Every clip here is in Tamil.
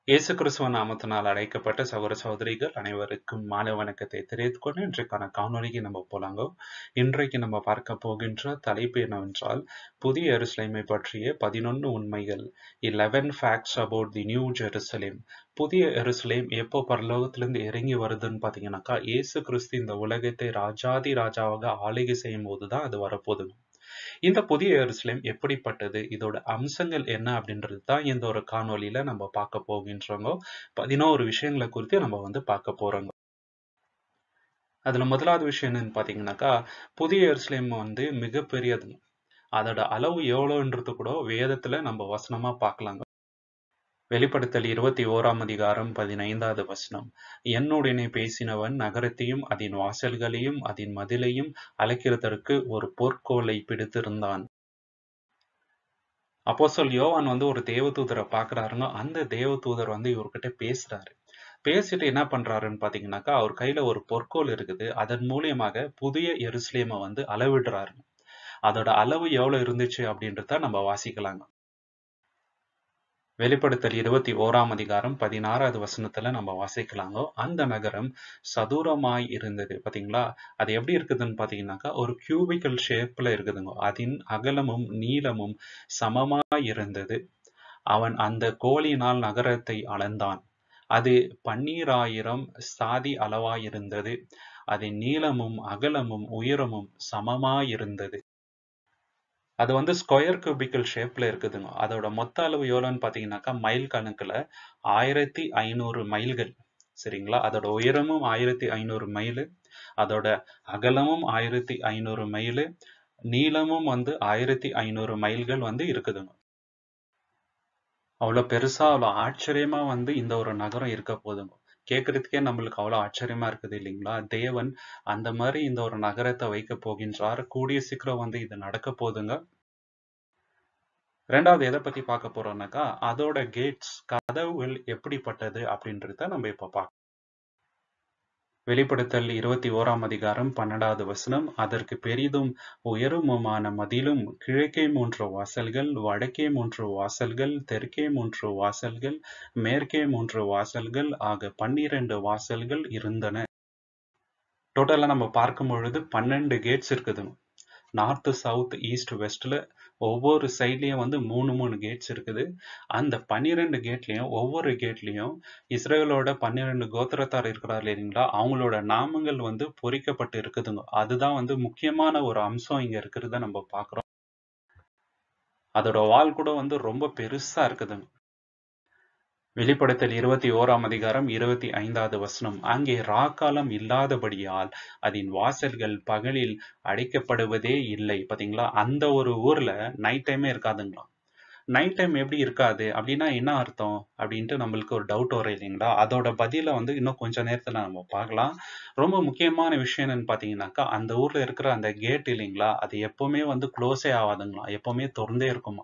இயேசு கிறிஸ்துவ நாமத்தினால் அழைக்கப்பட்ட சகோதர சகோதரிகள் அனைவருக்கும் மாலை வணக்கத்தை தெரிவித்துக் கொண்டு இன்றைக்கான காணொலிக்கு நம்ம போலாங்க இன்றைக்கு நம்ம பார்க்க போகின்ற தலைப்பு என்னவென்றால் புதிய எருசலேமை பற்றிய பதினொன்று உண்மைகள் eleven facts about the new Jerusalem புதிய எருசலேம் எப்போ பரலோகத்திலிருந்து இறங்கி வருதுன்னு பார்த்தீங்கன்னாக்கா இயேசு கிறிஸ்து இந்த உலகத்தை ராஜாதி ராஜாவாக ஆளுகை செய்யும் போதுதான் அது வரப்போகுது இந்த புதிய எருசலேம் எப்படிப்பட்டது இதோட அம்சங்கள் என்ன அப்படின்றது தான் இந்த ஒரு காணொலியில நம்ம பார்க்க போகின்றோங்க பதினோரு விஷயங்களை குறித்து நம்ம வந்து பார்க்க போறோங்க அதுல முதலாவது விஷயம் என்னன்னு பாத்தீங்கன்னாக்கா புதிய எருசலேம் வந்து மிகப்பெரியது அதோட அளவு எவ்வளோன்றது கூட வேதத்துல நம்ம வசனமா பார்க்கலாங்க வெளிப்படுத்தல் இருபத்தி ஓராம் அதிகாரம் பதினைந்தாவது வசனம் என்னுடனே பேசினவன் நகரத்தையும் அதன் வாசல்களையும் அதன் மதிலையும் அழைக்கிறதற்கு ஒரு பொற்கோலை பிடித்திருந்தான் அப்போ சொல் யோவான் வந்து ஒரு தேவதூதரை பாக்குறாருங்க அந்த தேவதூதர் வந்து இவர்கிட்ட பேசுறாரு பேசிட்டு என்ன பண்றாருன்னு பாத்தீங்கன்னாக்கா அவர் கையில ஒரு பொற்கோல் இருக்குது அதன் மூலியமாக புதிய எருசலேமை வந்து அளவிடுறாரு அதோட அளவு எவ்வளவு இருந்துச்சு அப்படின்றத நம்ம வாசிக்கலாங்க வெளிப்படுத்தல் இருபத்தி ஓராம் அதிகாரம் பதினாறாவது வசனத்துல நம்ம வாசிக்கலாங்க அந்த நகரம் சதுரமாய் இருந்தது பாத்தீங்களா அது எப்படி இருக்குதுன்னு பாத்தீங்கன்னாக்கா ஒரு கியூபிக்கல் ஷேப்ல இருக்குதுங்க அதன் அகலமும் நீளமும் சமமாய் இருந்தது அவன் அந்த கோலினால் நகரத்தை அளந்தான் அது பன்னீராயிரம் சாதி அளவாயிருந்தது அதன் நீளமும் அகலமும் உயரமும் சமமாயிருந்தது அது வந்து ஸ்கொயர் கியூபிக்கல் ஷேப்ல இருக்குதுங்க அதோட மொத்த அளவு எவ்வளோன்னு பாத்தீங்கன்னாக்கா மைல் கணக்குல ஆயிரத்தி ஐநூறு மைல்கள் சரிங்களா அதோட உயரமும் ஆயிரத்தி ஐநூறு மைலு அதோட அகலமும் ஆயிரத்தி ஐநூறு மைலு நீளமும் வந்து ஆயிரத்தி ஐநூறு மைல்கள் வந்து இருக்குதுங்க அவ்வளோ பெருசா அவ்வளோ ஆச்சரியமா வந்து இந்த ஒரு நகரம் இருக்க போதுங்க கேட்கறதுக்கே நம்மளுக்கு அவ்வளோ ஆச்சரியமா இருக்குது இல்லைங்களா தேவன் அந்த மாதிரி இந்த ஒரு நகரத்தை வைக்க போகின்றார் கூடிய சீக்கிரம் வந்து இது நடக்க போதுங்க ரெண்டாவது எதை பத்தி பார்க்க போறோம்னாக்கா அதோட கேட்ஸ் கதவுகள் எப்படிப்பட்டது அப்படின்றத நம்ம இப்ப பார்க்க வெளிப்படுத்தல் இருபத்தி ஓராம் அதிகாரம் பன்னெண்டாவது வசனம் அதற்கு பெரிதும் உயரமுமான மதிலும் கிழக்கே மூன்று வாசல்கள் வடக்கே மூன்று வாசல்கள் தெற்கே மூன்று வாசல்கள் மேற்கே மூன்று வாசல்கள் ஆக பன்னிரண்டு வாசல்கள் இருந்தன டோட்டலா நம்ம பார்க்கும் பொழுது பன்னெண்டு கேட்ஸ் இருக்குதுங்க நார்த் சவுத் ஈஸ்ட் வெஸ்ட்ல ஒவ்வொரு சைட்லயும் வந்து மூணு மூணு கேட்ஸ் இருக்குது அந்த பன்னிரெண்டு கேட்லயும் ஒவ்வொரு கேட்லயும் இஸ்ரேலோட பன்னிரெண்டு கோத்திரத்தார் இருக்கிறார் இல்லைங்களா அவங்களோட நாமங்கள் வந்து பொறிக்கப்பட்டு இருக்குதுங்க அதுதான் வந்து முக்கியமான ஒரு அம்சம் இங்க இருக்கிறத நம்ம பாக்குறோம் அதோட வால் கூட வந்து ரொம்ப பெருசா இருக்குதுங்க வெளிப்படுத்தல் இருபத்தி ஓராம் அதிகாரம் இருபத்தி ஐந்தாவது வசனம் அங்கே ராக்காலம் இல்லாதபடியால் அதன் வாசல்கள் பகலில் அடைக்கப்படுவதே இல்லை பாத்தீங்களா அந்த ஒரு ஊர்ல நைட் டைமே இருக்காதுங்களா நைட் டைம் எப்படி இருக்காது அப்படின்னா என்ன அர்த்தம் அப்படின்ட்டு நம்மளுக்கு ஒரு டவுட் வரும் இல்லைங்களா அதோட பதில வந்து இன்னும் கொஞ்ச நேரத்துல நம்ம பார்க்கலாம் ரொம்ப முக்கியமான விஷயம் என்னன்னு பாத்தீங்கன்னாக்கா அந்த ஊர்ல இருக்கிற அந்த கேட் இல்லைங்களா அது எப்பவுமே வந்து க்ளோஸே ஆகாதுங்களா எப்பவுமே திறந்தே இருக்குமா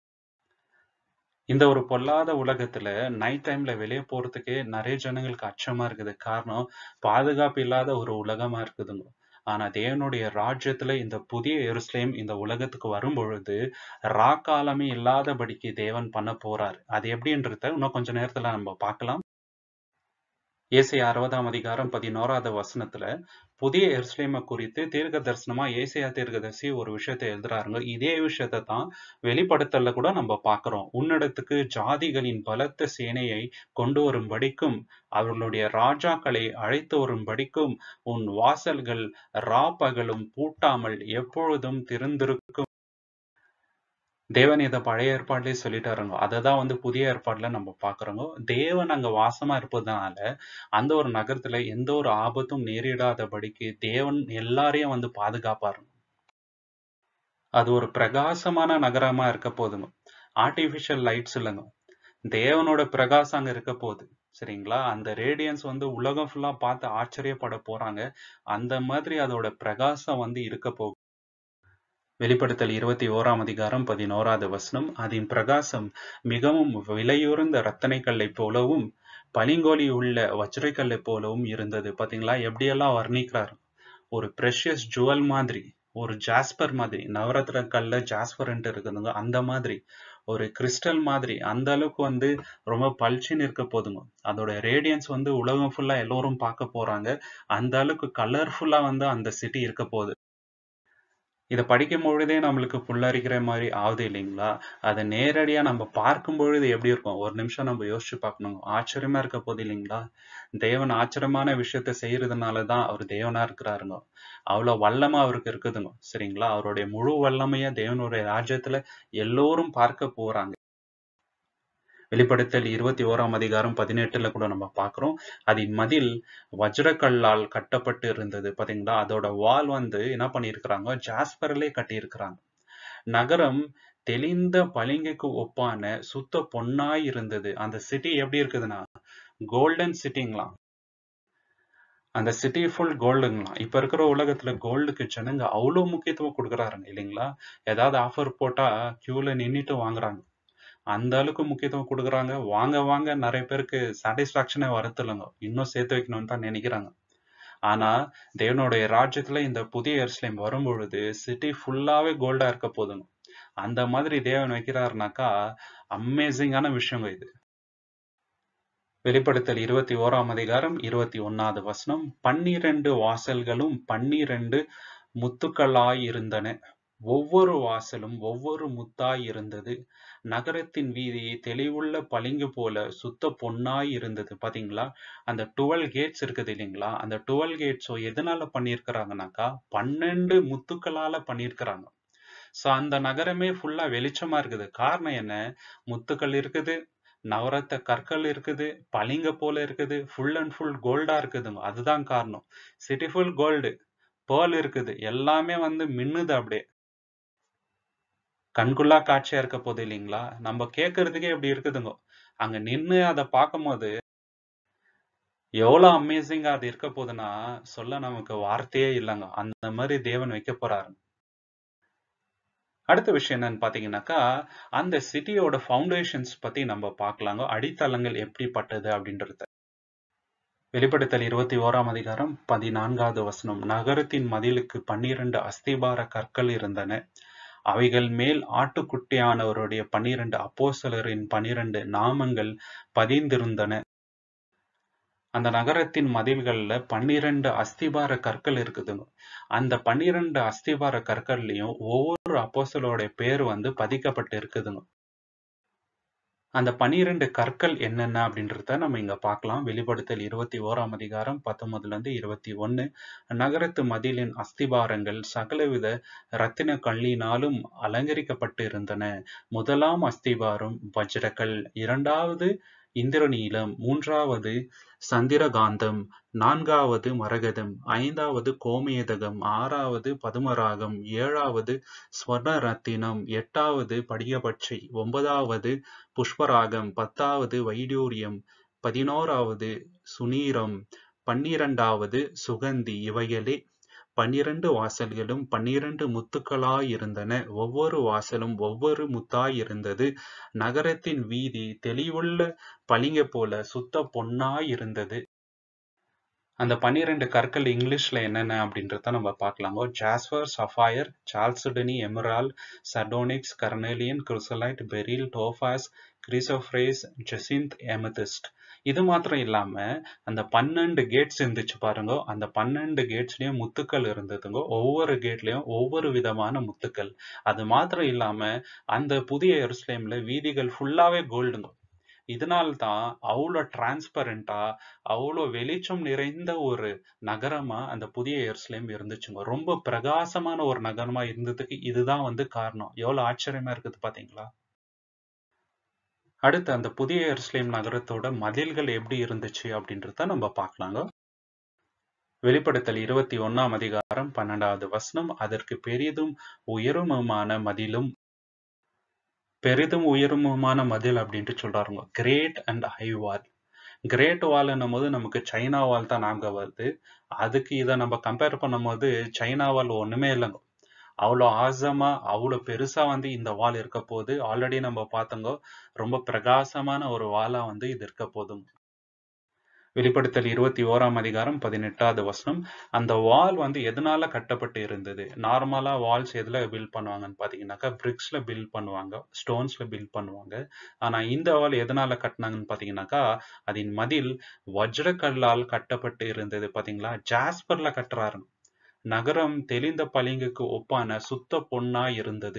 இந்த ஒரு பொல்லாத உலகத்துல நைட் டைம்ல வெளியே போறதுக்கே நிறைய ஜனங்களுக்கு அச்சமா இருக்குது காரணம் பாதுகாப்பு இல்லாத ஒரு உலகமா இருக்குதுங்க ஆனா தேவனுடைய ராஜ்யத்துல இந்த புதிய எருசலேம் இந்த உலகத்துக்கு வரும் பொழுது ராக்காலமே இல்லாதபடிக்கு தேவன் பண்ண போறாரு அது எப்படின்றத இன்னும் கொஞ்ச நேரத்துல நம்ம பார்க்கலாம் ஏசை அறுபதாம் அதிகாரம் பதினோராவது வசனத்துல புதிய எருசலேமை குறித்து தீர்க்க தரிசனமா ஏசையா தீர்க்கதரிசி ஒரு விஷயத்தை எழுதுறாருங்க இதே விஷயத்த தான் வெளிப்படுத்தல கூட நம்ம பாக்குறோம் உன்னிடத்துக்கு ஜாதிகளின் பலத்த சேனையை கொண்டு வரும்படிக்கும் அவர்களுடைய ராஜாக்களை அழைத்து வரும்படிக்கும் உன் வாசல்கள் ராப்பகலும் பூட்டாமல் எப்பொழுதும் திறந்திருக்கும் தேவன் இதை பழைய ஏற்பாடுலயே சொல்லிட்டாருங்க அதை தான் வந்து புதிய ஏற்பாடுல நம்ம பாக்குறோங்க தேவன் அங்க வாசமா இருப்பதனால அந்த ஒரு நகரத்துல எந்த ஒரு ஆபத்தும் நேரிடாதபடிக்கு தேவன் எல்லாரையும் வந்து பாதுகாப்பாருங்க அது ஒரு பிரகாசமான நகரமா இருக்க போதுங்க ஆர்டிபிஷியல் லைட்ஸ் இல்லைங்க தேவனோட பிரகாசம் அங்க இருக்க போகுது சரிங்களா அந்த ரேடியன்ஸ் வந்து உலகம் ஃபுல்லா பார்த்து ஆச்சரியப்பட போறாங்க அந்த மாதிரி அதோட பிரகாசம் வந்து இருக்க போகுது வெளிப்படுத்தல் இருபத்தி ஓராம் அதிகாரம் பதினோராவது வசனம் அதன் பிரகாசம் மிகவும் விலையுறந்த ரத்தனை கல்லை போலவும் பளிங்கோலி உள்ள வஜ்ரைக்கல்லை போலவும் இருந்தது பாத்தீங்களா எப்படியெல்லாம் வர்ணிக்கிறார் ஒரு ப்ரெஷியஸ் ஜுவல் மாதிரி ஒரு ஜாஸ்பர் மாதிரி நவரத்ன கல்ல ஜாஸ்பர்ன்ட்டு இருக்குதுங்க அந்த மாதிரி ஒரு கிறிஸ்டல் மாதிரி அந்த அளவுக்கு வந்து ரொம்ப பளிச்சுன்னு இருக்க போதுங்க அதோட ரேடியன்ஸ் வந்து உலகம் ஃபுல்லா எல்லோரும் பார்க்க போறாங்க அந்த அளவுக்கு கலர்ஃபுல்லா வந்து அந்த சிட்டி இருக்க போகுது இதை படிக்கும் பொழுதே நம்மளுக்கு புல்லரிக்கிற மாதிரி ஆகுது இல்லைங்களா அதை நேரடியா நம்ம பார்க்கும் பொழுது எப்படி இருக்கும் ஒரு நிமிஷம் நம்ம யோசிச்சு பார்க்கணும் ஆச்சரியமா இருக்க போகுது இல்லைங்களா தேவன் ஆச்சரியமான விஷயத்த செய்யறதுனால தான் அவர் தேவனா இருக்கிறாருங்க அவ்வளவு வல்லமை அவருக்கு இருக்குதுங்க சரிங்களா அவருடைய முழு வல்லமைய தேவனுடைய ராஜ்யத்துல எல்லோரும் பார்க்க போறாங்க வெளிப்படுத்தல் இருபத்தி ஓராம் அதிகாரம் பதினெட்டுல கூட நம்ம பார்க்கிறோம் அதன் மதில் வஜ்ரக்கல்லால் கட்டப்பட்டு இருந்தது பாத்தீங்களா அதோட வால் வந்து என்ன பண்ணியிருக்கிறாங்க ஜாஸ்பர்லே கட்டியிருக்கிறாங்க நகரம் தெளிந்த பளிங்குக்கு ஒப்பான சுத்த பொன்னாய் இருந்தது அந்த சிட்டி எப்படி இருக்குதுன்னா கோல்டன் சிட்டிங்களாம் அந்த சிட்டி ஃபுல் கோல்டுங்களாம் இப்ப இருக்கிற உலகத்துல கோல்டுக்கு ஜனங்க அவ்வளவு முக்கியத்துவம் கொடுக்குறாருங்க இல்லைங்களா ஏதாவது ஆஃபர் போட்டா கியூல நின்னுட்டு வாங்குறாங்க அந்த அளவுக்கு முக்கியத்துவம் கொடுக்குறாங்க வாங்க வாங்க நிறைய பேருக்கு சாட்டிஸ்பாக்சனே வரத்தில்லைங்க இன்னும் சேர்த்து வைக்கணும்னு தான் நினைக்கிறாங்க ஆனா தேவனுடைய ராஜ்யத்துல இந்த புதிய எருசலேம் வரும் பொழுது சிட்டி ஃபுல்லாவே கோல்டா இருக்க போதுங்க அந்த மாதிரி தேவன் வைக்கிறாருனாக்கா அமேசிங்கான விஷயங்க இது வெளிப்படுத்தல் இருபத்தி ஓராம் அதிகாரம் இருபத்தி ஒன்னாவது வசனம் பன்னிரண்டு வாசல்களும் பன்னிரண்டு முத்துக்களாய் இருந்தன ஒவ்வொரு வாசலும் ஒவ்வொரு முத்தாய் இருந்தது நகரத்தின் வீதி தெளிவுள்ள பளிங்கு போல சுத்த பொன்னாய் இருந்தது பாத்தீங்களா அந்த டுவெல் கேட்ஸ் இருக்குது இல்லைங்களா அந்த டுவெல் கேட்ஸோ எதனால பண்ணியிருக்கிறாங்கனாக்கா பன்னெண்டு முத்துக்களால பண்ணியிருக்கிறாங்க சோ அந்த நகரமே ஃபுல்லா வெளிச்சமா இருக்குது காரணம் என்ன முத்துக்கள் இருக்குது நவரத்த கற்கள் இருக்குது பளிங்க போல இருக்குது ஃபுல் அண்ட் ஃபுல் கோல்டா இருக்குதுங்க அதுதான் காரணம் சிட்டி ஃபுல் கோல்டு பேர்ல் இருக்குது எல்லாமே வந்து மின்னுது அப்படியே கண்குள்ளா காட்சியா இருக்க போது இல்லைங்களா நம்ம கேட்கறதுக்கே எப்படி இருக்குதுங்க அங்க நின்னு அதை பார்க்கும்போது எவ்வளவு அமேசிங்கா அது இருக்க போகுதுன்னா சொல்ல நமக்கு வார்த்தையே இல்லைங்க அந்த மாதிரி தேவன் வைக்க போறாரு அடுத்த விஷயம் என்னன்னு பாத்தீங்கன்னாக்கா அந்த சிட்டியோட ஃபவுண்டேஷன்ஸ் பத்தி நம்ம பார்க்கலாங்க அடித்தளங்கள் எப்படிப்பட்டது அப்படின்றத வெளிப்படுத்தல் இருபத்தி ஓராம் அதிகாரம் பதினான்காவது வசனம் நகரத்தின் மதிலுக்கு பன்னிரண்டு அஸ்திபார கற்கள் இருந்தன அவைகள் மேல் ஆட்டுக்குட்டியானவருடைய பன்னிரண்டு அப்போசலரின் பன்னிரண்டு நாமங்கள் பதிந்திருந்தன அந்த நகரத்தின் மதில்கள்ல பன்னிரண்டு அஸ்திபார கற்கள் இருக்குதுங்க அந்த பன்னிரண்டு அஸ்திபார கற்கள்லயும் ஒவ்வொரு அப்போசலோட பேர் வந்து பதிக்கப்பட்டு இருக்குதுங்க அந்த பனிரெண்டு கற்கள் என்னென்ன அப்படின்றத நம்ம இங்க பார்க்கலாம் வெளிப்படுத்தல் இருபத்தி ஓராம் அதிகாரம் பத்தொன்பதுல இருந்து இருபத்தி ஒன்னு நகரத்து மதிலின் அஸ்திபாரங்கள் சகலவித ரத்தின கல்லினாலும் அலங்கரிக்கப்பட்டு இருந்தன முதலாம் அஸ்திபாரம் வஜ்ரக்கல் இரண்டாவது இந்திரநீலம் மூன்றாவது சந்திரகாந்தம் நான்காவது மரகதம் ஐந்தாவது கோமேதகம் ஆறாவது பதுமராகம் ஏழாவது ஸ்வர்ண ரத்தினம் எட்டாவது படிகபட்சை ஒன்பதாவது புஷ்பராகம் பத்தாவது வைடூரியம் பதினோராவது சுனீரம் பன்னிரண்டாவது சுகந்தி இவைகளே பன்னிரண்டு வாசல்களும் பன்னிரண்டு முத்துக்களாயிருந்தன ஒவ்வொரு வாசலும் ஒவ்வொரு முத்தாயிருந்தது நகரத்தின் வீதி தெளிவுள்ள பளிங்க போல சுத்த பொன்னாயிருந்தது அந்த பன்னிரெண்டு கற்கள் இங்கிலீஷ்ல என்னென்ன அப்படின்றத நம்ம பார்க்கலாங்க ஜாஸ்வர் சஃபயர் சால்சுடனி எமரால் சர்டோனிக்ஸ் கர்னேலியன் கிறிசலைட் பெரில் டோஃபாஸ் கிரிசோஃப்ரேஸ் ஜெசிந்த் எமதிஸ்ட் இது மாத்திரம் இல்லாம அந்த பன்னெண்டு கேட்ஸ் இருந்துச்சு பாருங்க அந்த பன்னெண்டு கேட்ஸ்லயும் முத்துக்கள் இருந்ததுங்க ஒவ்வொரு கேட்லயும் ஒவ்வொரு விதமான முத்துக்கள் அது மாத்திரம் இல்லாம அந்த புதிய எருசலேம்ல வீதிகள் ஃபுல்லாவே கோல்டுங்க இதனால்தான் அவ்வளோ டிரான்ஸ்பரண்டா அவ்வளோ வெளிச்சம் நிறைந்த ஒரு நகரமா அந்த புதிய எருசலேம் இருந்துச்சுங்க ரொம்ப பிரகாசமான ஒரு நகரமா இருந்ததுக்கு இதுதான் வந்து காரணம் எவ்வளவு ஆச்சரியமா இருக்குது பாத்தீங்களா அடுத்து அந்த புதிய எருசலேம் நகரத்தோட மதில்கள் எப்படி இருந்துச்சு அப்படின்றத நம்ம பார்க்கலாங்க வெளிப்படுத்தல் இருபத்தி ஒன்னாம் அதிகாரம் பன்னெண்டாவது வசனம் அதற்கு பெரிதும் உயரமுமான மதிலும் பெரிதும் உயரமுமான மதில் அப்படின்ட்டு சொல்றாருங்க great and high wall great வால்னும் போது நமக்கு சைனா வால் தான் நாங்க வருது அதுக்கு இதை நம்ம கம்பேர் பண்ணும்போது சைனா வால் ஒண்ணுமே இல்லைங்க அவ்வளோ ஆசமா அவ்வளோ பெருசா வந்து இந்த வால் இருக்க போது ஆல்ரெடி நம்ம பார்த்தோங்க ரொம்ப பிரகாசமான ஒரு வாலா வந்து இது இருக்க போதும் வெளிப்படுத்தல் இருபத்தி ஓராம் அதிகாரம் பதினெட்டாவது வசனம் அந்த வால் வந்து எதனால கட்டப்பட்டு இருந்தது நார்மலா வால்ஸ் எதுல பில்ட் பண்ணுவாங்கன்னு பாத்தீங்கன்னாக்கா பிரிக்ஸ்ல பில்ட் பண்ணுவாங்க ஸ்டோன்ஸ்ல பில்ட் பண்ணுவாங்க ஆனா இந்த வால் எதனால கட்டினாங்கன்னு பாத்தீங்கன்னாக்கா அதன் மதில் வஜ்ரக்கல்லால் கட்டப்பட்டு இருந்தது பாத்தீங்களா ஜாஸ்பர்ல கட்டுறாரு நகரம் தெளிந்த பளிங்குக்கு ஒப்பான சுத்த பொன்னா இருந்தது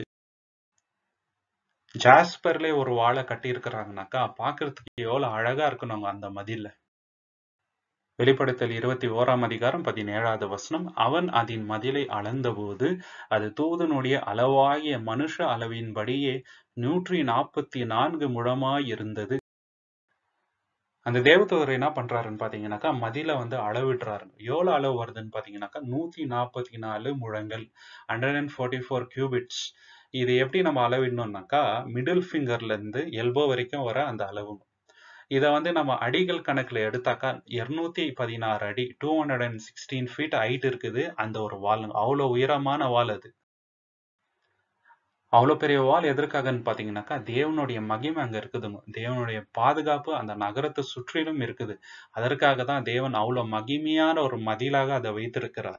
ஜாஸ்பர்ல ஒரு வாழை கட்டி இருக்கிறாங்கனாக்கா பாக்குறதுக்கு எவ்வளவு அழகா இருக்கணும் அந்த மதில்ல வெளிப்படுத்தல் இருபத்தி ஓராம் அதிகாரம் பதினேழாவது வசனம் அவன் அதன் மதிலை அளந்தபோது அது தூதனுடைய அளவாகிய மனுஷ அளவின்படியே நூற்றி நாற்பத்தி நான்கு முழமாய் இருந்தது அந்த தேவதூதர் என்ன பண்றாருன்னு பாத்தீங்கன்னாக்கா மதில வந்து அளவிடுறாரு எவ்வளவு அளவு வருதுன்னு பாத்தீங்கன்னாக்கா நூத்தி நாற்பத்தி நாலு முழங்கள் hundred and forty four cubits இது எப்படி நம்ம அளவிடணும்னாக்கா மிடில் ஃபிங்கர்ல இருந்து எல்போ வரைக்கும் வர அந்த அளவு இதை வந்து நம்ம அடிகள் கணக்குல எடுத்தாக்கா இருநூத்தி பதினாறு அடி two hundred and sixteen feet height இருக்குது அந்த ஒரு வால் அவ்வளவு உயரமான வால் அது அவ்வளவு பெரிய வால் எதற்காகன்னு பாத்தீங்கன்னாக்கா தேவனுடைய மகிமை அங்க இருக்குதுங்க தேவனுடைய பாதுகாப்பு அந்த நகரத்தை சுற்றிலும் இருக்குது அதற்காக தான் தேவன் அவ்வளவு மகிமையான ஒரு மதிலாக அதை வைத்திருக்கிறார்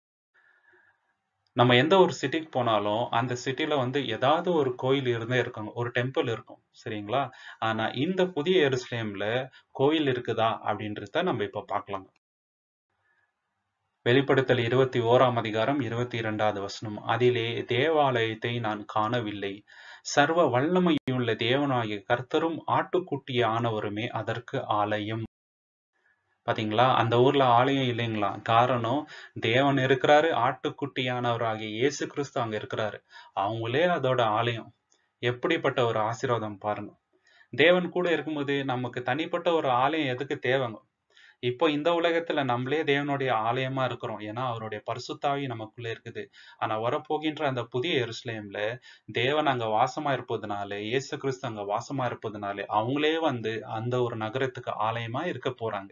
நம்ம எந்த ஒரு சிட்டிக்கு போனாலும் அந்த சிட்டில வந்து ஏதாவது ஒரு கோயில் இருந்தே இருக்கும் ஒரு டெம்பிள் இருக்கும் சரிங்களா ஆனா இந்த புதிய எருசலேம்ல கோயில் இருக்குதா அப்படின்றத நம்ம இப்ப பார்க்கலாம் வெளிப்படுத்தல் இருபத்தி ஓராம் அதிகாரம் இருபத்தி இரண்டாவது வசனம் அதிலே தேவாலயத்தை நான் காணவில்லை சர்வ வல்லமையுள்ள தேவனாகிய கர்த்தரும் ஆட்டுக்குட்டி ஆனவருமே அதற்கு ஆலயம் பாத்தீங்களா அந்த ஊர்ல ஆலயம் இல்லைங்களா காரணம் தேவன் இருக்கிறாரு ஆட்டுக்குட்டியானவராகிய இயேசு கிறிஸ்து அங்க இருக்கிறாரு அவங்களே அதோட ஆலயம் எப்படிப்பட்ட ஒரு ஆசீர்வாதம் பாருங்க தேவன் கூட இருக்கும்போது நமக்கு தனிப்பட்ட ஒரு ஆலயம் எதுக்கு தேவைங்க இப்போ இந்த உலகத்துல நம்மளே தேவனுடைய ஆலயமா இருக்கிறோம் ஏன்னா அவருடைய பரிசுத்தாவி நமக்குள்ள இருக்குது ஆனா வரப்போகின்ற அந்த புதிய எருசலேம்ல தேவன் அங்க வாசமா இருப்பதுனால இயேசு கிறிஸ்து அங்க வாசமா இருப்பதுனால அவங்களே வந்து அந்த ஒரு நகரத்துக்கு ஆலயமா இருக்க போறாங்க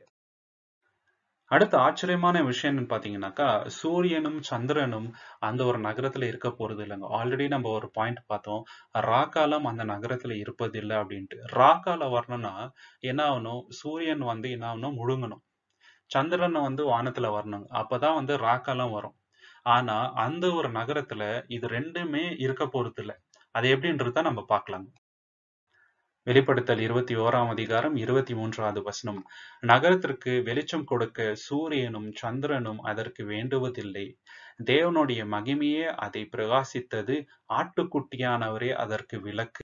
அடுத்த ஆச்சரியமான விஷயம்னு பாத்தீங்கன்னாக்கா சூரியனும் சந்திரனும் அந்த ஒரு நகரத்துல இருக்க போறது இல்லைங்க ஆல்ரெடி நம்ம ஒரு பாயிண்ட் பார்த்தோம் ராக்காலம் அந்த நகரத்துல இருப்பது இல்லை அப்படின்ட்டு ராக்கால வரணும்னா என்ன ஆகணும் சூரியன் வந்து என்ன ஆகணும் முழுங்கணும் சந்திரன் வந்து வானத்துல வரணும் அப்பதான் வந்து ராக்காலம் வரும் ஆனா அந்த ஒரு நகரத்துல இது ரெண்டுமே இருக்க போறது இல்லை அது எப்படின்றத நம்ம பார்க்கலாம் வெளிப்படுத்தல் இருபத்தி ஓராம் அதிகாரம் இருபத்தி மூன்றாவது வசனம் நகரத்திற்கு வெளிச்சம் கொடுக்க சூரியனும் சந்திரனும் அதற்கு வேண்டுவதில்லை தேவனுடைய மகிமையே அதை பிரகாசித்தது ஆட்டுக்குட்டியானவரே அதற்கு விளக்கு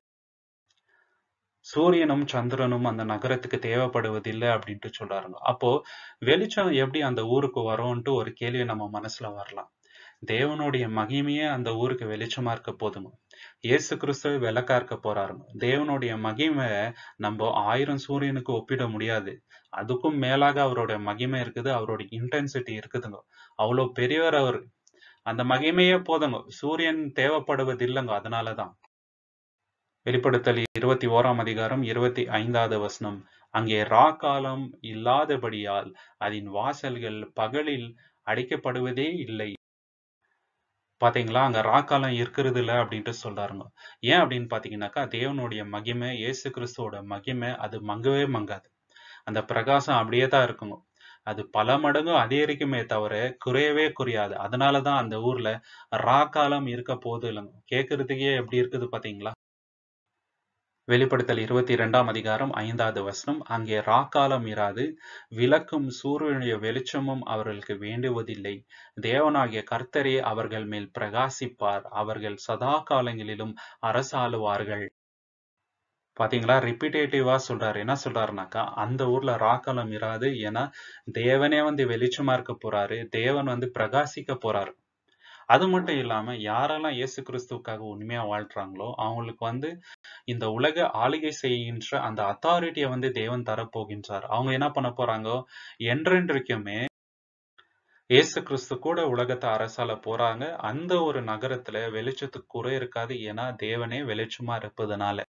சூரியனும் சந்திரனும் அந்த நகரத்துக்கு தேவைப்படுவதில்லை அப்படின்ட்டு சொல்றாருங்க அப்போ வெளிச்சம் எப்படி அந்த ஊருக்கு வரும்ன்ட்டு ஒரு கேள்வி நம்ம மனசுல வரலாம் தேவனுடைய மகிமையே அந்த ஊருக்கு வெளிச்சமா இருக்க போதுங்க இயேசு கிறிஸ்துவ விளக்கா இருக்க போறாருங்க தேவனுடைய மகிமை நம்ம ஆயிரம் சூரியனுக்கு ஒப்பிட முடியாது அதுக்கும் மேலாக அவருடைய மகிமை இருக்குது அவருடைய இன்டென்சிட்டி இருக்குதுங்க அவ்வளவு பெரியவர் அவர் அந்த மகிமையே போதுங்க சூரியன் தேவைப்படுவது இல்லைங்க அதனாலதான் வெளிப்படுத்தல் இருபத்தி ஓராம் அதிகாரம் இருபத்தி ஐந்தாவது வசனம் அங்கே ரா காலம் இல்லாதபடியால் அதன் வாசல்கள் பகலில் அடைக்கப்படுவதே இல்லை பாத்தீங்களா அங்க ராக்காலம் இருக்கிறது இல்ல அப்படின்ட்டு சொல்றாருங்க ஏன் அப்படின்னு பாத்தீங்கன்னாக்கா தேவனுடைய மகிமை இயேசு கிறிஸ்துவோட மகிமை அது மங்கவே மங்காது அந்த பிரகாசம் அப்படியே தான் இருக்குங்க அது பல மடங்கு அதிகரிக்குமே தவிர குறையவே குறையாது அதனாலதான் அந்த ஊர்ல ராக்காலம் இருக்க போது இல்லைங்க கேட்கறதுக்கே எப்படி இருக்குது பாத்தீங்களா வெளிப்படுத்தல் இருபத்தி இரண்டாம் அதிகாரம் ஐந்தாவது வசனம் அங்கே ராக்காலம் இராது விளக்கும் சூரியனுடைய வெளிச்சமும் அவர்களுக்கு வேண்டுவதில்லை தேவனாகிய கர்த்தரே அவர்கள் மேல் பிரகாசிப்பார் அவர்கள் சதா காலங்களிலும் அரசாளுவார்கள் பாத்தீங்களா ரிப்பீட்டேட்டிவா சொல்றாரு என்ன சொல்றாருனாக்கா அந்த ஊர்ல ராக்காலம் இராது ஏன்னா தேவனே வந்து வெளிச்சமா இருக்க போறாரு தேவன் வந்து பிரகாசிக்க போறாரு அது மட்டும் இல்லாம யாரெல்லாம் இயேசு கிறிஸ்துவுக்காக உண்மையா வாழ்றாங்களோ அவங்களுக்கு வந்து இந்த உலக ஆளுகை செய்கின்ற அந்த அத்தாரிட்டியை வந்து தேவன் தரப்போகின்றார் அவங்க என்ன பண்ண போறாங்க என்றென்றைக்குமே இயேசு கிறிஸ்து கூட உலகத்தை அரசால போறாங்க அந்த ஒரு நகரத்துல வெளிச்சத்துக்கு குறை இருக்காது ஏன்னா தேவனே வெளிச்சமா இருப்பதனால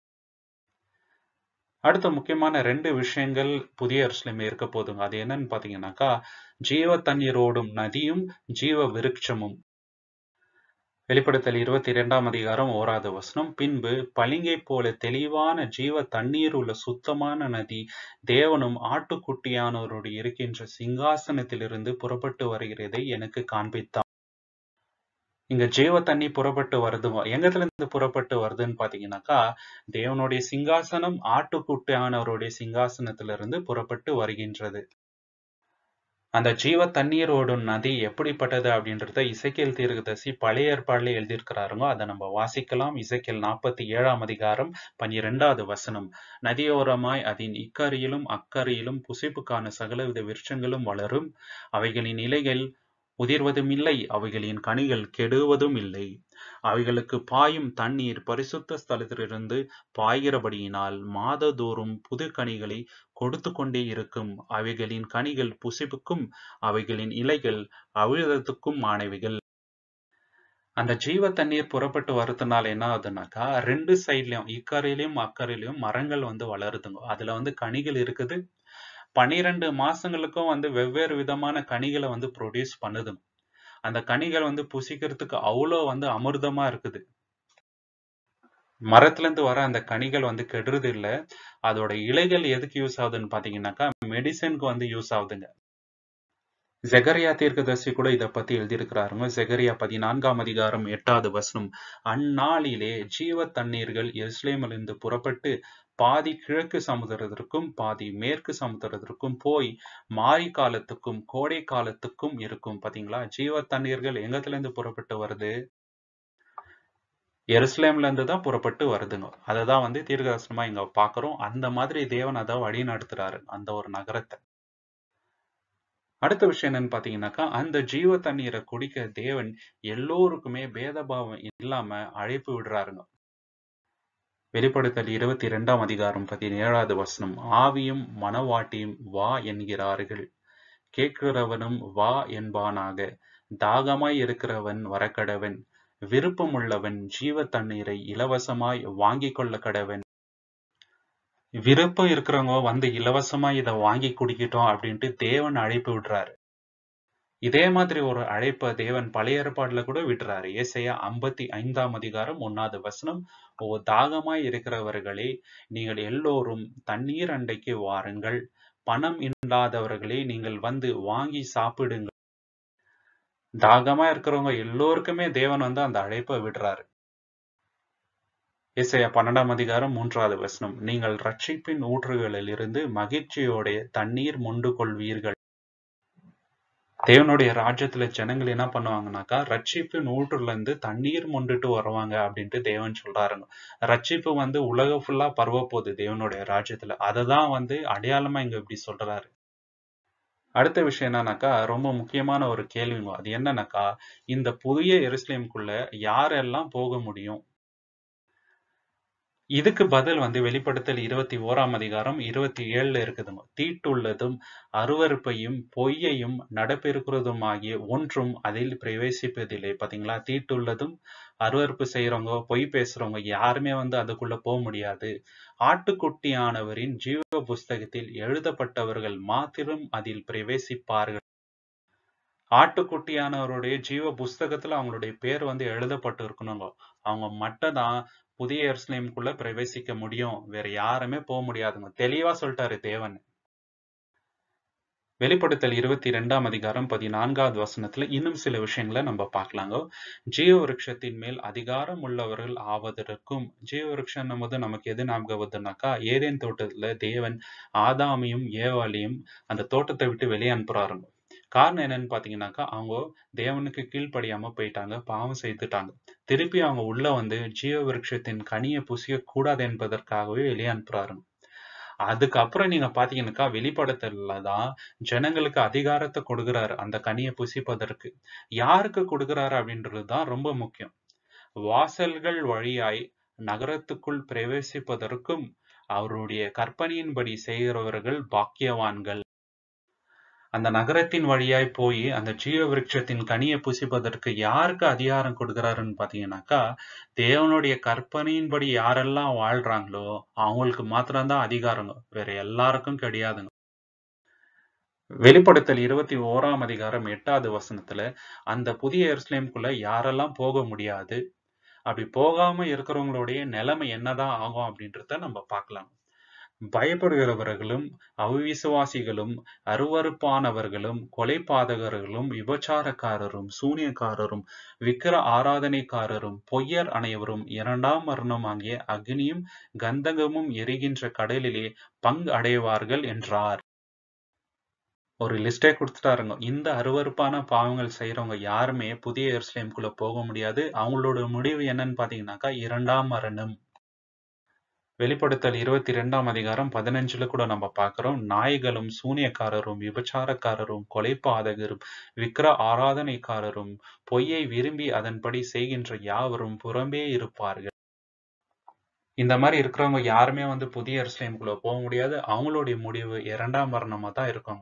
அடுத்த முக்கியமான ரெண்டு விஷயங்கள் புதிய எருசலேம் இருக்க போதுங்க அது என்னன்னு பாத்தீங்கன்னாக்கா ஜீவ தண்ணீர் ஓடும் நதியும் ஜீவ விருட்சமும் வெளிப்படுத்தல் இருபத்தி இரண்டாம் அதிகாரம் ஓராவது வசனம் பின்பு பளிங்கை போல தெளிவான ஜீவ தண்ணீர் உள்ள சுத்தமான நதி தேவனும் ஆட்டுக்குட்டியானவரோடு இருக்கின்ற சிங்காசனத்திலிருந்து புறப்பட்டு வருகிறதை எனக்கு காண்பித்தான் இங்க ஜீவ தண்ணி புறப்பட்டு வருது எங்கத்துல இருந்து புறப்பட்டு வருதுன்னு பாத்தீங்கன்னாக்கா தேவனுடைய சிங்காசனம் ஆட்டுக்குட்டியானவருடைய சிங்காசனத்திலிருந்து புறப்பட்டு வருகின்றது அந்த ஜீவ தண்ணீர் ஓடும் நதி எப்படிப்பட்டது அப்படின்றத இசைக்கேல் தீர்க்கதரிசி பழைய ஏற்பாடுல எழுதியிருக்கிறாருங்க அதை நம்ம வாசிக்கலாம் இசைக்கேல் நாற்பத்தி ஏழாம் அதிகாரம் பன்னிரெண்டாவது வசனம் நதியோரமாய் அதன் இக்கரையிலும் அக்கறையிலும் புசிப்புக்கான சகலவித விருட்சங்களும் வளரும் அவைகளின் இலைகள் உதிர்வதும் இல்லை அவைகளின் கனிகள் கெடுவதும் இல்லை அவைகளுக்கு பாயும் தண்ணீர் பரிசுத்த ஸ்தலத்திலிருந்து பாய்கிறபடியினால் மாததோறும் புது கனிகளை கொடுத்து கொண்டே இருக்கும் அவைகளின் கனிகள் புசிப்புக்கும் அவைகளின் இலைகள் அவிழத்துக்கும் ஆனவைகள் அந்த ஜீவ தண்ணீர் புறப்பட்டு வரதுனால என்ன ஆகுதுனாக்கா ரெண்டு சைட்லயும் இக்கரையிலயும் அக்கறையிலயும் மரங்கள் வந்து வளருதுங்க அதுல வந்து கனிகள் இருக்குது பனிரெண்டு மாசங்களுக்கும் வந்து வெவ்வேறு விதமான கனிகளை வந்து ப்ரொடியூஸ் பண்ணுதுங்க அந்த கனிகள் வந்து புசிக்கிறதுக்கு அவ்வளோ வந்து அமிர்தமா இருக்குது மரத்துல இருந்து வர அந்த கனிகள் வந்து கெடுறது இல்ல அதோட இலைகள் எதுக்கு யூஸ் ஆகுதுன்னு பாத்தீங்கன்னாக்கா மெடிசனுக்கு வந்து யூஸ் ஆகுதுங்க ஜெகரியா தீர்க்கதர்சி கூட இதை பத்தி எழுதியிருக்கிறாருங்க ஜெகரியா பதினான்காம் அதிகாரம் எட்டாவது வசனம் அந்நாளிலே ஜீவ தண்ணீர்கள் எருசலேமிலிருந்து புறப்பட்டு பாதி கிழக்கு சமுத்திரத்திற்கும் பாதி மேற்கு சமுத்திரத்திற்கும் போய் மாரி காலத்துக்கும் கோடை காலத்துக்கும் இருக்கும் பாத்தீங்களா ஜீவ தண்ணீர்கள் எங்கத்துல இருந்து புறப்பட்டு வருது எருசலேம்ல இருந்து தான் புறப்பட்டு வருதுங்க அததான் வந்து தீர்க்கதர்சனமா இங்க பாக்குறோம் அந்த மாதிரி தேவன் அதை வழி நடத்துறாரு அந்த ஒரு நகரத்தை அடுத்த விஷயம் என்னன்னு பாத்தீங்கன்னாக்கா அந்த ஜீவ தண்ணீரை குடிக்க தேவன் எல்லோருக்குமே பேதபாவம் இல்லாம அழைப்பு விடுறாருங்க வெளிப்படுத்தல் இருபத்தி இரண்டாம் அதிகாரம் பதினேழாவது வசனம் ஆவியும் மனவாட்டியும் வா என்கிறார்கள் கேட்கிறவனும் வா என்பானாக தாகமாய் இருக்கிறவன் வரக்கடவன் விருப்பமுள்ளவன் ஜீவ தண்ணீரை இலவசமாய் வாங்கி கொள்ள கடவன் விருப்பம் இருக்கிறவங்க வந்து இலவசமா இதை வாங்கி குடிக்கட்டும் அப்படின்ட்டு தேவன் அழைப்பு விடுறாரு இதே மாதிரி ஒரு அழைப்பை தேவன் பழைய ஏற்பாடுல கூட விடுறாரு ஏசையா ஐம்பத்தி ஐந்தாம் அதிகாரம் ஒன்னாவது வசனம் ஓ தாகமாய் இருக்கிறவர்களே நீங்கள் எல்லோரும் தண்ணீர் அண்டைக்கு வாருங்கள் பணம் இல்லாதவர்களே நீங்கள் வந்து வாங்கி சாப்பிடுங்கள் தாகமா இருக்கிறவங்க எல்லோருக்குமே தேவன் வந்து அந்த அழைப்பை விடுறாரு இசையா பன்னெண்டாம் அதிகாரம் மூன்றாவது வசனம் நீங்கள் ரட்சிப்பின் ஊற்றுகளில் இருந்து மகிழ்ச்சியோட தண்ணீர் மொண்டு கொள்வீர்கள் தேவனுடைய ராஜ்யத்துல ஜனங்கள் என்ன பண்ணுவாங்கனாக்கா ரட்சிப்பின் ஊற்றுல இருந்து தண்ணீர் மொண்டுட்டு வருவாங்க அப்படின்ட்டு தேவன் சொல்றாருங்க ரட்சிப்பு வந்து உலக ஃபுல்லா பரவ போகுது தேவனுடைய ராஜ்யத்துல அததான் வந்து அடையாளமா இங்க இப்படி சொல்றாரு அடுத்த விஷயம் என்னன்னாக்கா ரொம்ப முக்கியமான ஒரு கேள்விங்க அது என்னன்னாக்கா இந்த புதிய எருசலேமுக்குள்ள யாரெல்லாம் போக முடியும் இதுக்கு பதில் வந்து வெளிப்படுத்தல் இருபத்தி ஓராம் அதிகாரம் இருபத்தி ஏழுல இருக்குதுங்க தீட்டுள்ளதும் அருவறுப்பையும் பொய்யையும் நடப்பெருக்கிறதும் ஆகிய ஒன்றும் அதில் பிரவேசிப்பதில்லை பாத்தீங்களா தீட்டுள்ளதும் அருவறுப்பு செய்யறவங்க பொய் பேசுறவங்க யாருமே வந்து அதுக்குள்ள போக முடியாது ஆட்டுக்குட்டியானவரின் ஜீவ புஸ்தகத்தில் எழுதப்பட்டவர்கள் மாத்திரம் அதில் பிரவேசிப்பார்கள் ஆட்டுக்குட்டியானவருடைய ஜீவ புஸ்தகத்துல அவங்களுடைய பேர் வந்து எழுதப்பட்டு இருக்கணுங்க அவங்க மட்டும் தான் புதிய எருசலேமுக்குள்ள பிரவேசிக்க முடியும் வேற யாருமே போக முடியாதுங்க தெளிவா சொல்லிட்டாரு தேவன் வெளிப்படுத்தல் இருபத்தி ரெண்டாம் அதிகாரம் பதினான்காவது வசனத்துல இன்னும் சில விஷயங்களை நம்ம பார்க்கலாங்க ஜீவ விருட்சத்தின் மேல் அதிகாரம் உள்ளவர்கள் ஆவதற்கும் ஜீவ விருட்சம் போது நமக்கு எது ஞாபகம் வருதுனாக்கா ஏதேன் தோட்டத்துல தேவன் ஆதாமியும் ஏவாளியும் அந்த தோட்டத்தை விட்டு வெளியே அனுப்புறாருங்க காரணம் என்னன்னு பாத்தீங்கன்னாக்கா அவங்க தேவனுக்கு கீழ்ப்படியாம போயிட்டாங்க பாவம் செய்துட்டாங்க திருப்பி அவங்க உள்ள வந்து ஜீவ விருட்சத்தின் கனியை புசிய கூடாது என்பதற்காகவே வெளியே அனுப்புறாருங்க அதுக்கப்புறம் நீங்க பாத்தீங்கன்னாக்கா வெளிப்படத்துல தான் ஜனங்களுக்கு அதிகாரத்தை கொடுக்குறாரு அந்த கனியை புசிப்பதற்கு யாருக்கு கொடுக்குறாரு அப்படின்றதுதான் ரொம்ப முக்கியம் வாசல்கள் வழியாய் நகரத்துக்குள் பிரவேசிப்பதற்கும் அவருடைய கற்பனையின்படி செய்கிறவர்கள் பாக்கியவான்கள் அந்த நகரத்தின் வழியாய் போய் அந்த ஜீவ விருட்சத்தின் கனியை புசிப்பதற்கு யாருக்கு அதிகாரம் கொடுக்கிறாருன்னு பாத்தீங்கன்னாக்கா தேவனுடைய கற்பனையின்படி யாரெல்லாம் வாழ்றாங்களோ அவங்களுக்கு மாத்திரம்தான் அதிகாரங்க வேற எல்லாருக்கும் கிடையாதுங்க வெளிப்படுத்தல் இருபத்தி ஓராம் அதிகாரம் எட்டாவது வசனத்துல அந்த புதிய எருசலேமுக்குள்ள யாரெல்லாம் போக முடியாது அப்படி போகாம இருக்கிறவங்களுடைய நிலைமை என்னதான் ஆகும் அப்படின்றத நம்ம பார்க்கலாம் பயப்படுகிறவர்களும் அவிசுவாசிகளும் அருவருப்பானவர்களும் கொலைபாதகர்களும் விபச்சாரக்காரரும் சூனியக்காரரும் விக்கிர ஆராதனைக்காரரும் பொய்யர் அனைவரும் இரண்டாம் மரணம் ஆகிய அக்னியும் கந்தகமும் எரிகின்ற கடலிலே பங்கு அடைவார்கள் என்றார் ஒரு லிஸ்டே கொடுத்துட்டாருங்க இந்த அருவருப்பான பாவங்கள் செய்யறவங்க யாருமே புதிய எருசலேம்குள்ள போக முடியாது அவங்களோட முடிவு என்னன்னு பாத்தீங்கன்னாக்கா இரண்டாம் மரணம் வெளிப்படுத்தல் இருபத்தி ரெண்டாம் அதிகாரம் பதினஞ்சுல கூட நம்ம பார்க்கிறோம் நாய்களும் சூனியக்காரரும் விபச்சாரக்காரரும் கொலைபாதகரும் விக்கிர ஆராதனைக்காரரும் பொய்யை விரும்பி அதன்படி செய்கின்ற யாவரும் புறம்பே இருப்பார்கள் இந்த மாதிரி இருக்கிறவங்க யாருமே வந்து புதிய எருசலேமுக்குள்ள போக முடியாது அவங்களுடைய முடிவு இரண்டாம் மரணமா தான் இருக்காங்க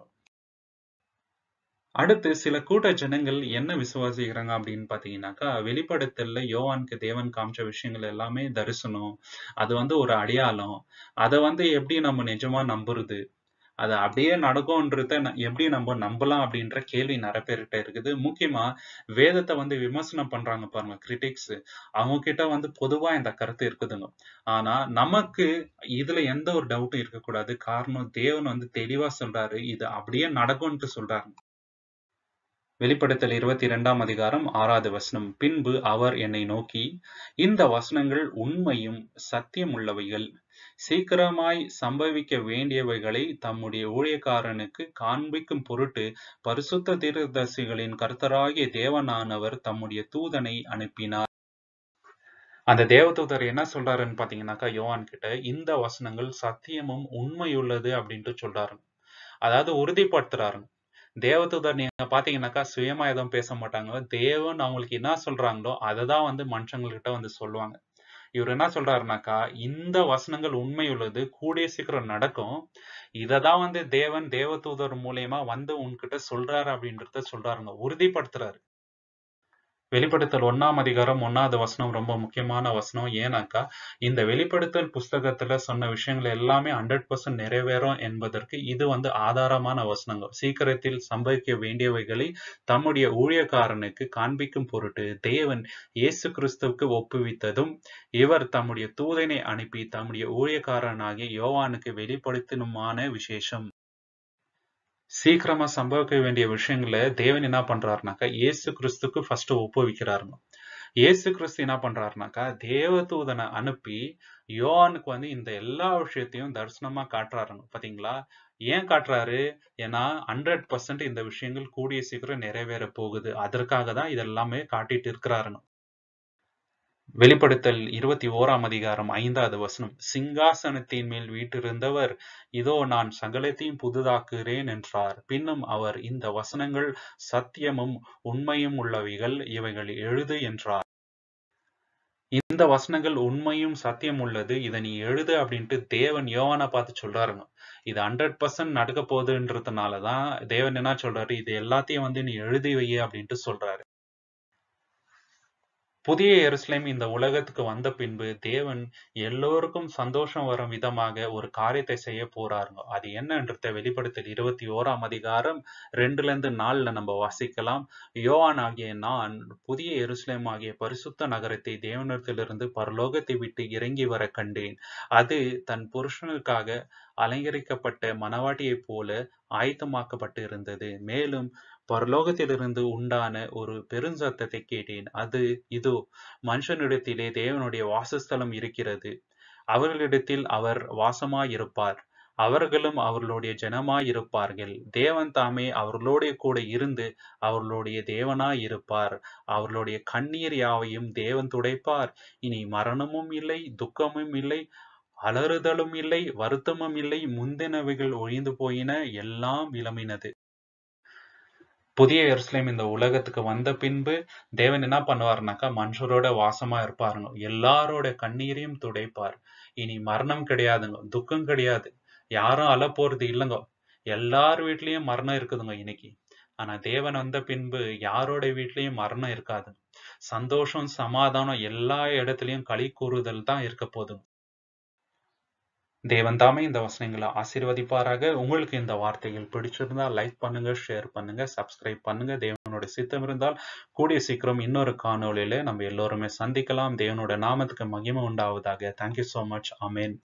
அடுத்து சில கூட்ட ஜனங்கள் என்ன விசுவாசிக்கிறாங்க அப்படின்னு பாத்தீங்கன்னாக்கா வெளிப்படத்துல யோவானுக்கு தேவன் காமிச்ச விஷயங்கள் எல்லாமே தரிசனம் அது வந்து ஒரு அடையாளம் அதை வந்து எப்படி நம்ம நிஜமா நம்புறது அது அப்படியே நடக்கும்ன்றத ந- எப்படி நம்ம நம்பலாம் அப்படின்ற கேள்வி நிறைய பேர்கிட்ட இருக்குது முக்கியமா வேதத்தை வந்து விமர்சனம் பண்றாங்க பாருங்க கிரிட்டிக்ஸ் அவங்க கிட்ட வந்து பொதுவா இந்த கருத்து இருக்குதுங்க ஆனா நமக்கு இதுல எந்த ஒரு டவுட்டும் இருக்கக்கூடாது காரணம் தேவன் வந்து தெளிவா சொல்றாரு இது அப்படியே நடக்கும்ட்டு சொல்றாரு வெளிப்படுத்தல் இருபத்தி இரண்டாம் அதிகாரம் ஆறாவது வசனம் பின்பு அவர் என்னை நோக்கி இந்த வசனங்கள் உண்மையும் சத்தியமுள்ளவைகள் சீக்கிரமாய் சம்பவிக்க வேண்டியவைகளை தம்முடைய ஊழியக்காரனுக்கு காண்பிக்கும் பொருட்டு பரிசுத்த தீர்க்கதரிசிகளின் கர்த்தராகிய தேவனானவர் தம்முடைய தூதனை அனுப்பினார் அந்த தேவதூதர் என்ன சொல்றாருன்னு பாத்தீங்கன்னாக்கா யோவான் கிட்ட இந்த வசனங்கள் சத்தியமும் உண்மையுள்ளது அப்படின்ட்டு சொல்றாரு அதாவது உறுதிப்படுத்துறாருங்க தேவதூதர் நீங்க பாத்தீங்கன்னாக்கா சுயமா எதுவும் பேச மாட்டாங்க தேவன் அவங்களுக்கு என்ன சொல்றாங்களோ அதை தான் வந்து மனுஷங்கள்கிட்ட வந்து சொல்லுவாங்க இவர் என்ன சொல்றாருனாக்கா இந்த வசனங்கள் உண்மை உள்ளது கூடிய சீக்கிரம் நடக்கும் இததான் வந்து தேவன் தேவதூதர் மூலியமா வந்து உன்கிட்ட சொல்றாரு அப்படின்றத சொல்றாருங்க உறுதிப்படுத்துறாரு வெளிப்படுத்தல் ஒண்ணாம் அதிகாரம் ஒன்னாவது வசனம் ரொம்ப முக்கியமான வசனம் ஏன்னாக்கா இந்த வெளிப்படுத்தல் புஸ்தகத்துல சொன்ன விஷயங்கள் எல்லாமே ஹண்ட்ரட் பர்சன்ட் நிறைவேறும் என்பதற்கு இது வந்து ஆதாரமான வசனங்கள் சீக்கிரத்தில் சம்பவிக்க வேண்டியவைகளை தம்முடைய ஊழியக்காரனுக்கு காண்பிக்கும் பொருட்டு தேவன் இயேசு கிறிஸ்துவுக்கு ஒப்புவித்ததும் இவர் தம்முடைய தூதனை அனுப்பி தம்முடைய ஊழியக்காரனாகிய யோவானுக்கு வெளிப்படுத்தணுமான விசேஷம் சீக்கிரமா சம்பவிக்க வேண்டிய விஷயங்களை தேவன் என்ன பண்றாருனாக்கா இயேசு கிறிஸ்துக்கு ஃபர்ஸ்ட் ஒப்புவிக்கிறாருங்க இயேசு கிறிஸ்து என்ன பண்றாருனாக்கா தேவதூதனை அனுப்பி யோவானுக்கு வந்து இந்த எல்லா விஷயத்தையும் தரிசனமா காட்டுறாருங்க பாத்தீங்களா ஏன் காட்டுறாரு ஏன்னா ஹண்ட்ரட் பர்சன்ட் இந்த விஷயங்கள் கூடிய சீக்கிரம் நிறைவேற போகுது அதற்காக தான் இதெல்லாமே காட்டிட்டு இருக்கிறாருங்க வெளிப்படுத்தல் இருபத்தி ஓராம் அதிகாரம் ஐந்தாவது வசனம் சிங்காசனத்தின் மேல் வீட்டிருந்தவர் இதோ நான் சகலத்தையும் புதிதாக்குகிறேன் என்றார் பின்னும் அவர் இந்த வசனங்கள் சத்தியமும் உண்மையும் உள்ளவைகள் இவைகள் எழுது என்றார் இந்த வசனங்கள் உண்மையும் சத்தியம் உள்ளது இதை நீ எழுது அப்படின்ட்டு தேவன் யோவானை பார்த்து சொல்றாருங்க இது ஹண்ட்ரட் பர்சன்ட் நடக்க போகுதுன்றதுனாலதான் தேவன் என்ன சொல்றாரு இது எல்லாத்தையும் வந்து நீ எழுதி வை அப்படின்ட்டு சொல்றாரு புதிய எருசலேம் இந்த உலகத்துக்கு வந்த பின்பு தேவன் எல்லோருக்கும் சந்தோஷம் வரும் விதமாக ஒரு காரியத்தை செய்ய போறாருங்க அது என்னன்றத வெளிப்படுத்தல் இருபத்தி ஓராம் அதிகாரம் ரெண்டுல இருந்து நாலுல நம்ம வாசிக்கலாம் யோவான் ஆகிய நான் புதிய எருசலேம் ஆகிய பரிசுத்த நகரத்தை தேவனிடத்திலிருந்து பரலோகத்தை விட்டு இறங்கி வர கண்டேன் அது தன் புருஷனுக்காக அலங்கரிக்கப்பட்ட மணவாட்டியைப் போல ஆயத்தமாக்கப்பட்டு இருந்தது மேலும் பரலோகத்திலிருந்து உண்டான ஒரு பெருஞ்சத்தத்தை கேட்டேன் அது இதோ மனுஷனிடத்திலே தேவனுடைய வாசஸ்தலம் இருக்கிறது அவர்களிடத்தில் அவர் வாசமாயிருப்பார் அவர்களும் அவர்களுடைய ஜனமாயிருப்பார்கள் தேவன் தாமே அவர்களோட கூட இருந்து அவர்களுடைய தேவனாய் இருப்பார் அவர்களுடைய கண்ணீர் யாவையும் தேவன் துடைப்பார் இனி மரணமும் இல்லை துக்கமும் இல்லை அலறுதலும் இல்லை வருத்தமும் இல்லை முந்தினவைகள் ஒழிந்து போயின எல்லாம் இளமினது புதிய எருசலேம் இந்த உலகத்துக்கு வந்த பின்பு தேவன் என்ன பண்ணுவாருனாக்கா மனுஷரோட வாசமா இருப்பாருங்க எல்லாரோட கண்ணீரையும் துடைப்பார் இனி மரணம் கிடையாதுங்க துக்கம் கிடையாது யாரும் அழ போறது இல்லைங்க எல்லார் வீட்லயும் மரணம் இருக்குதுங்க இன்னைக்கு ஆனா தேவன் வந்த பின்பு யாரோட வீட்லயும் மரணம் இருக்காது சந்தோஷம் சமாதானம் எல்லா இடத்துலயும் களி கூறுதல் தான் இருக்க போதுங்க தேவன் தாமே இந்த வசனங்களை ஆசீர்வதிப்பாராக உங்களுக்கு இந்த வார்த்தைகள் பிடிச்சிருந்தா லைக் பண்ணுங்க ஷேர் பண்ணுங்க சப்ஸ்கிரைப் பண்ணுங்க தேவனோட சித்தம் இருந்தால் கூடிய சீக்கிரம் இன்னொரு காணொளியில நம்ம எல்லோருமே சந்திக்கலாம் தேவனோட நாமத்துக்கு மகிமை உண்டாவதாக தேங்க்யூ so மச் அமேன்